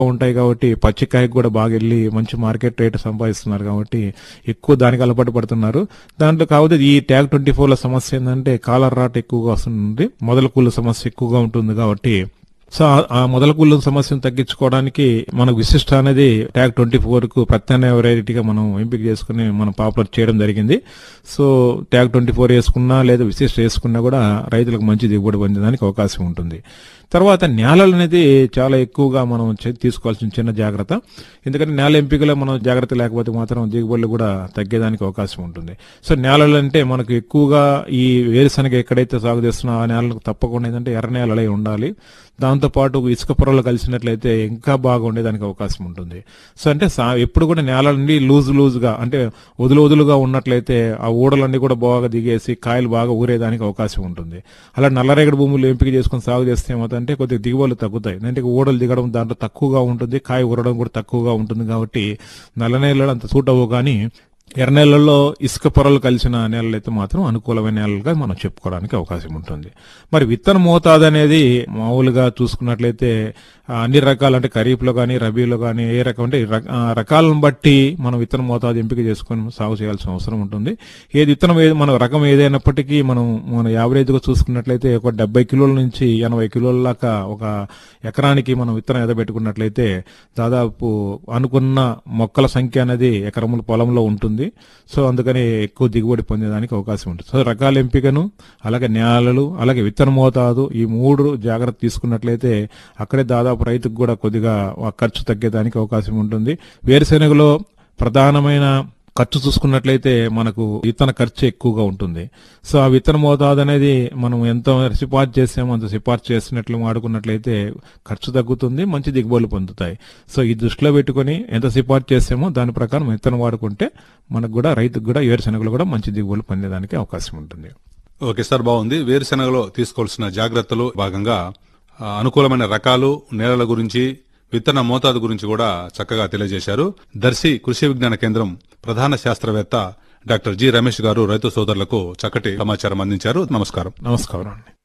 ఉంటాయి కాబట్టి పచ్చికాయకు కూడా బాగా వెళ్ళి మంచి మార్కెట్ రేట్ సంపాదిస్తున్నారు కాబట్టి ఎక్కువ దానికి అలవాటు పడుతున్నారు దాంట్లో కాకపోతే ఈ ట్యాగ్ ట్వంటీ ఫోర్ లో సమస్య ఏంటంటే కాలర్ రాట్ ఎక్కువగా వస్తుంది మొదల కూల సమస్య ఎక్కువగా ఉంటుంది కాబట్టి సో ఆ- ఆ మొదల కూల సమస్యను తగ్గించుకోవడానికి మనకు విశిష్ట అనేది ట్యాగ్ ట్వంటీ ఫోర్ కు ప్రత్యామ్నాయ వెరైటీగా మనం ఎంపిక చేసుకుని మనం పాపులర్ చేయడం జరిగింది సో ట్యాగ్ ట్వంటీ ఫోర్ వేసుకున్నా లేదా విశిష్ట వేసుకున్నా కూడా రైతులకు మంచి దిగుబడి పొందడానికి అవకాశం ఉంటుంది తర్వాత నేలలు అనేది చాలా ఎక్కువగా మనం చే- తీసుకోవాల్సిన చిన్న జాగ్రత్త ఎందుకంటే నేల ఎంపికలో మనం జాగ్రత్త లేకపోతే మాత్రం దిగుబడులు కూడా తగ్గేదానికి అవకాశం ఉంటుంది సో నేలలు అంటే మనకు ఎక్కువగా ఈ వేరుశనగ ఎక్కడైతే సాగు చేస్తున్నా ఆ నేలకు తప్పకుండా ఏంటంటే ఎర్ర నేలలై ఉండాలి దాంతో పాటు ఇసుక పొరలు కలిసినట్లయితే ఇంకా బాగా ఉండేదానికి అవకాశం ఉంటుంది సో అంటే సా- ఎప్పుడు కూడా నేలన్నీ లూజ్ లూజ్ గా అంటే వదులు వదులుగా ఉన్నట్లయితే ఆ ఊడలన్నీ కూడా బాగా దిగేసి కాయలు బాగా ఊరేదానికి అవకాశం ఉంటుంది అలా నల్లరేగడి భూములు ఎంపిక చేసుకుని సాగు చేస్తే ఏమవుతుందంటే కొద్దిగా దిగుబడులు తగ్గుతాయి అంటే ఊడలు దిగడం దాంట్లో తక్కువగా ఉంటుంది కాయ ఊరడం కూడా తక్కువగా ఉంటుంది కాబట్టి నల్ల నేలలు అంత సూట్ అవ్వవు కానీ ఎర్ర నేలల్లో ఇసుక పొరలు కలిసిన నేలలు అయితే మాత్రం అనుకూలమైన నేలలుగా మనం చెప్పుకోవడానికి అవకాశం ఉంటుంది మరి విత్తన మోతాదు అనేది మామూలుగా చూసుకున్నట్లయితే ఆ, అన్ని రకాలు అంటే ఖరీఫ్లో కానీ రబీలో కానీ ఏ రకం అంటే రక- ఆ, రకాలను బట్టి మనం విత్తన మోతాదు ఎంపిక చేసుకొని సాగు చేయాల్సిన అవసరం ఉంటుంది ఏది విత్తనం ఏది మన రకం ఏదైనప్పటికీ మనం మన యావరేజ్గా చూసుకున్నట్లయితే ఒక డెబ్బై కిలోల నుంచి ఎనభై కిలోల దాకా ఒక ఎకరానికి మనం విత్తనం ఎదబెట్టుకున్నట్లయితే దాదాపు అనుకున్న మొక్కల సంఖ్య అనేది ఎకరముల పొలంలో ఉంటుంది సో అందుకని ఎక్కువ దిగుబడి పొందేదానికి అవకాశం ఉంటుంది సో రకాల ఎంపికను అలాగే నేలలు అలాగే విత్తన మోతాదు ఈ మూడు జాగ్రత్త తీసుకున్నట్లయితే అక్కడే దాదాపు రైతుకు కూడా కొద్దిగా ఆ ఖర్చు తగ్గేదానికి అవకాశం ఉంటుంది వేరుశెనగలో ప్రధానమైన ఖర్చు చూసుకున్నట్లయితే మనకు విత్తన ఖర్చు ఎక్కువగా ఉంటుంది సో ఆ విత్తన మోతాదు అనేది మనం ఎంత సిఫార్సు చేసామో అంత సిఫార్సు చేసినట్లు వాడుకున్నట్లయితే ఖర్చు తగ్గుతుంది మంచి దిగుబడులు పొందుతాయి సో ఈ దృష్టిలో పెట్టుకుని ఎంత సిఫార్సు చేసామో దాని ప్రకారం విత్తనం వాడుకుంటే మనకు కూడా రైతుకు కూడా వేరుశెనగలు కూడా మంచి దిగుబడులు పొందేదానికి అవకాశం ఉంటుంది ఓకే సార్ బాగుంది వేరుశెనగలో తీసుకోవాల్సిన జాగ్రత్తలు భాగంగా ఆ, అనుకూలమైన రకాలు నేలల గురించి విత్తన మోతాదు గురించి కూడా చక్కగా తెలియజేశారు దర్శి కృషి విజ్ఞాన కేంద్రం ప్రధాన శాస్త్రవేత్త డాక్టర్ జి రమేష్ గారు రైతు సోదరులకు చక్కటి సమాచారం అందించారు నమస్కారం నమస్కారం అండి